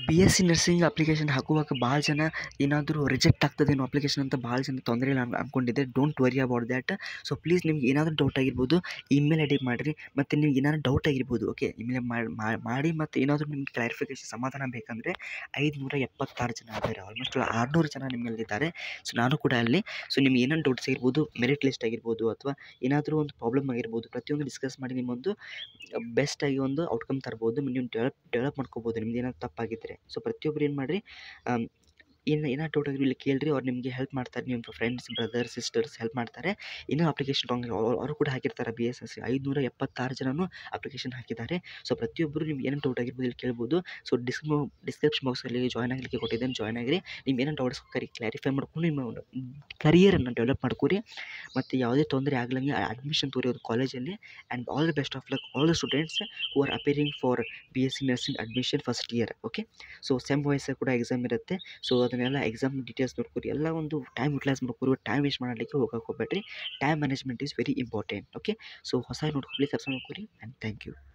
B S C nursing application ಹಾಕುವಾಗ ಭಾಳ ಜನ ಏನಾದರೂ ರಿಜೆಕ್ಟ್ ಆಗ್ತದೇನೋ ಅಪ್ಲಿಕೇಶನ್ ಅಂತ ಭಾಳ ಜನ ತೊಂದರೆ ಇಲ್ಲ ಅನ್ ಅಂದ್ಕೊಂಡಿದ್ದೆ don't worry about that so please ನಿಮ್ಗೆ ಏನಾದರೂ ಡೌಟ್ ಆಗಿರ್ಬೋದು ಇಮೇಲ್ ಐ ಡಿ ಮಾಡಿರಿ ಮತ್ತು ನಿಮ್ಗೆ ಏನಾದ್ರು ಡೌಟ್ ಆಗಿರ್ಬೋದು ಓಕೆ ಇಮೇಲ್ ಮಾಡಿ ಮತ್ತು ಏನಾದರೂ ನಿಮ್ಗೆ ಕ್ಲಾರಿಫಿಕೇಶನ್ ಸಮಾಧಾನ ಬೇಕಂದರೆ ಐದುನೂರ ಎಪ್ಪತ್ತಾರು ಜನ ಇದ್ದಾರೆ ಆಲ್ಮೋಸ್ಟ್ ಆರುನೂರು ಜನ ನಿಮ್ಮಲ್ಲಿದ್ದಾರೆ ಸೊ ನಾನು ಕೂಡ ಅಲ್ಲಿ ಸೊ ನಿಮ್ಗೆ ಏನೇನು ಡೌಟ್ಸ್ ಆಗಿರ್ಬೋದು ಮೆರಿಟ್ ಲಿಸ್ಟ್ ಆಗಿರ್ಬೋದು ಅಥವಾ ಏನಾದರೂ ಒಂದು ಪ್ರಾಬ್ಲಮ್ ಆಗಿರ್ಬೋದು ಪ್ರತಿಯೊಂದು ಡಿಸ್ಕಸ್ ಮಾಡಿ ನಿಮ್ಮೊಂದು ಬೆಸ್ಟಾಗಿ ಒಂದು ಔಟ್ಕಮ್ ತರ್ಬೋದು ನೀವು ಡೆವಲಪ್ ಡೆವಲಪ್ ಮಾಡ್ಕೋಬೋದು ನಿಮ್ದು ಏನಾದ್ರು ತಪ್ಪಾಗಿದ್ದರೆ ಸೊ ಪ್ರತಿಯೊಬ್ಬರು ಏನು ಮಾಡಿರಿ ಏನು ಏನಾದ್ರು ಡೌಟ್ ಆಗಿರಲಿ ಇಲ್ಲಿ ಕೇಳಿರಿ ಅವ್ರು ನಿಮಗೆ ಹೆಲ್ಪ್ ಮಾಡ್ತಾರೆ ನಿಮ್ಮ ಫ್ರೆಂಡ್ಸ್ ಬ್ರದರ್ ಸಿಸ್ಟರ್ಸ್ ಹೆಲ್ಪ್ ಮಾಡ್ತಾರೆ ಇನ್ನೂ ಅಪ್ಲಿಕೇಶನ್ ರಾಂಗ್ ಅವರು ಕೂಡ ಹಾಕಿರ್ತಾರೆ ಬಿ ಎಸ್ ಎಸ್ ಸಿ ಐದುನೂರ ಎಪ್ಪತ್ತಾರು ಜನನು ಅಪ್ಲಿಕೇಶನ್ ಹಾಕಿದ್ದಾರೆ ಸೊ ಪ್ರತಿಯೊಬ್ಬರು ನಿಮ್ಗೆ ಏನೇನು ಡೌಟ್ ಆಗಿರ್ಬೋದು ಇಲ್ಲಿ ಕೇಳ್ಬೋದು ಸೊ ಡಿಸ್ಕ್ರಿಪ್ ಡಿಸ್ಕ್ರಿಪ್ಷನ್ ಬಾಕ್ಸಲ್ಲಿ ಜಾಯ್ನ್ ಆಗಲಿಕ್ಕೆ ಕೊಟ್ಟಿದ್ದೇನೆ ಜಾಯ್ನ್ ಆಗಿರಿ ನಿಮ್ಮ ಏನೇನು ಡೌಟ್ಸ್ ಕರಿ ಕ್ಲಾರಿಫೈ ಮಾಡ್ಕೊಂಡು ನಿಮ್ಮ ಕರಿಯರನ್ನು ಡೆವಲಪ್ ಮಾಡ್ಕೊರಿ ಮತ್ತು ಯಾವುದೇ ತೊಂದರೆ ಆಗ್ಲಂಗೆ ಅಡ್ಮಿಷನ್ ತೋರಿಯೋದು ಕಾಲೇಜಲ್ಲಿ and all the best of luck all the students who are appearing for B S C nursing admission first year okay so sem wise ಕೂಡ ಎಕ್ಸಾಮ್ ಇರುತ್ತೆ ಸೊ ಅದನ್ನೆಲ್ಲ ಎಕ್ಸಾಮ್ ಡೀಟೇಲ್ಸ್ ನೋಡ್ಕೊರಿ ಎಲ್ಲ ಒಂದು ಟೈಮ್ ಯುಟಿಲೈಸ್ ಮಾಡ್ಕೊರಿ time waste ಮಾಡಲಿಕ್ಕೆ ಹೋಗಕ್ಕೆ ಹೋಗ್ಬೇಡ್ರಿ time management is very important okay so ಹೊಸ ನೋಡ್ಕೊಳ್ಳಿ ಸಬ್ಸ್ಕ್ರೈಬ್ ಮಾಡ್ಕೊರಿ ಆ್ಯಂಡ್ ಥ್ಯಾಂಕ್ ಯು